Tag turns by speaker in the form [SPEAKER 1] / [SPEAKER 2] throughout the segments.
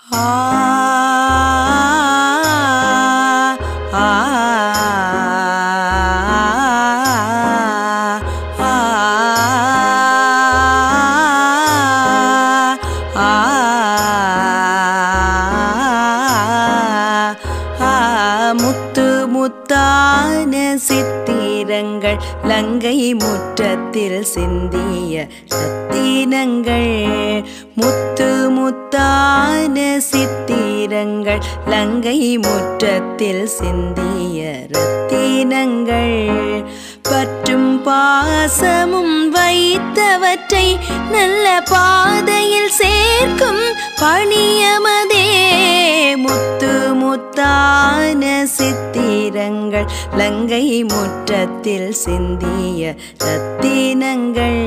[SPEAKER 1] ஆ ஆ ஆ ஆ ஆ முத்து முத்தான சித்திரங்கள் லங்கை முற்றத்தில் சிந்திய ரத்தினங்கள் முத்து முத்தான சித்திரங்கள் லங்கை முற்றத்தில் சிந்திய ரத்தினங்கள் பற்றும் பாசமும் வைத்தவற்றை நல்ல பாதையில் சேர்க்கும் பணியமதே முத்து முத்தான சித்திரங்கள் லங்கை முற்றத்தில் சிந்திய ரத்தினங்கள்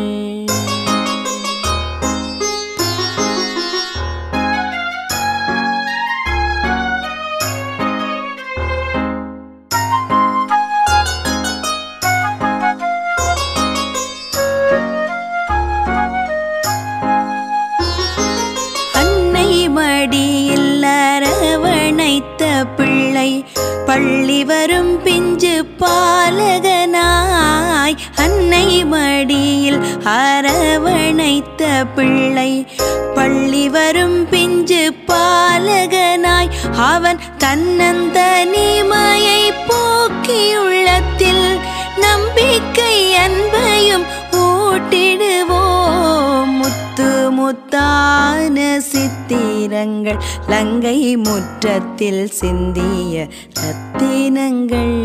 [SPEAKER 1] அன்னை மடியில் அரவணைத்த பிள்ளை பள்ளி வரும் பிஞ்சு பாலகனாய் அன்னை மடியில் அரவணைத்த பிள்ளை பள்ளி வரும் பிஞ்சு பாலகனாய் அவன் தன்னந்தனிமையை போக்கியுள்ளத்தில் நம்பிக்கை அன்பையும் ஊட்டிடுவோம் முத்து முத்தான சித்திரங்கள் லங்கை முற்றத்தில் சிந்திய ரத்தினங்கள்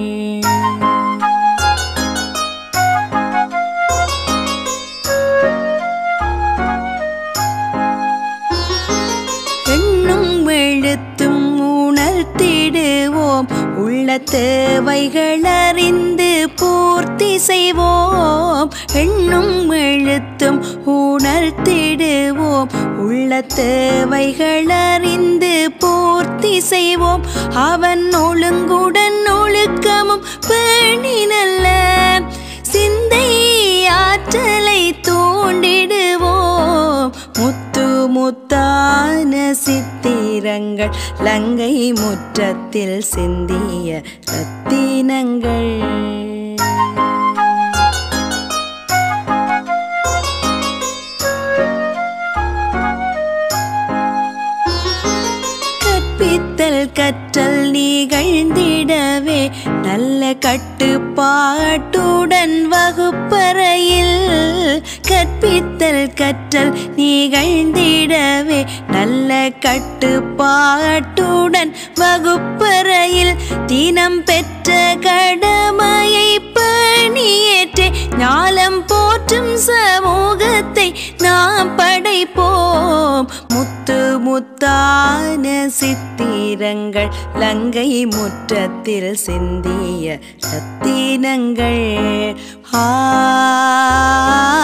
[SPEAKER 1] எண்ணும் எழுத்தும் உணர்த்திடுவோம் உள்ள தேவைகள் அறிந்து பூர்த்தி செய்வோம் எண்ணும் எழுத்தும் உணர்த்திடுவோம் உள்ள தேவைகள் அறிந்து பூர்த்தி செய்வோம் அவன் ஒழுங்குடன் ஒழுக்கமும் பேணி நல்ல சிந்தை ஆற்றலை தூண்டிடுவோம் முத்து முத்தான சித்திரங்கள் லங்கை முற்றத்தில் சிந்திய ரத்தினங்கள் கற்பித்தல் கற்றல் நிகழ்ந்திடவே நல்ல கட்டுப்பாட்டுடன் வகுப்பறையில் கற்பித்தல் கற்றல் நிகழ்ந்திடவே நல்ல கட்டுப்பாட்டுடன் வகுப்பறையில் தினம் பெற்ற கடமையை பணியேற்றே ஞாலம் போற்றும் சமூகத்தை நாம் படைப்போம் முத்து முத்தான சித்திரங்கள் லங்கை முற்றத்தில் சிந்திய ரத்தினங்கள் ஆ